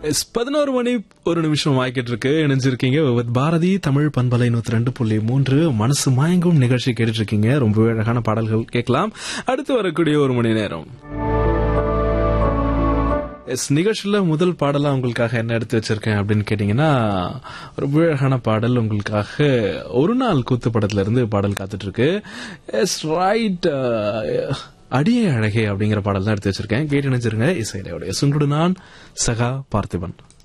S பதினோரு மணி ஒரு நிமிஷம் ஆக்கிட்டு இருக்கு இணைஞ்சிருக்கீங்க வித் பாரதி தமிழ் பண்பலை நூத்தி ரெண்டு புள்ளி மூன்று மனசு மயங்கும் நிகழ்ச்சி கேட்டுட்டு இருக்கீங்க ரொம்பவே அழகான பாடல்கள் கேட்கலாம் அடுத்து வரக்கூடிய ஒரு மணி நேரம் எஸ் நிகழ்ச்சியில முதல் பாடலா உங்களுக்காக என்ன எடுத்து வச்சிருக்கேன் அப்படின்னு கேட்டீங்கன்னா ரொம்ப அழகான பாடல் உங்களுக்காக ஒரு நாள் கூத்து படத்துல இருந்து பாடல் காத்துட்டு இருக்கு எஸ் ரைட் அடியே அழகே அப்படிங்கிற பாடல் தான் எடுத்து வச்சிருக்கேன் கேட்டு நினைச்சிருங்க இசையிலையோட எஸ் உங்களோட நான் சகா பார்த்திபன்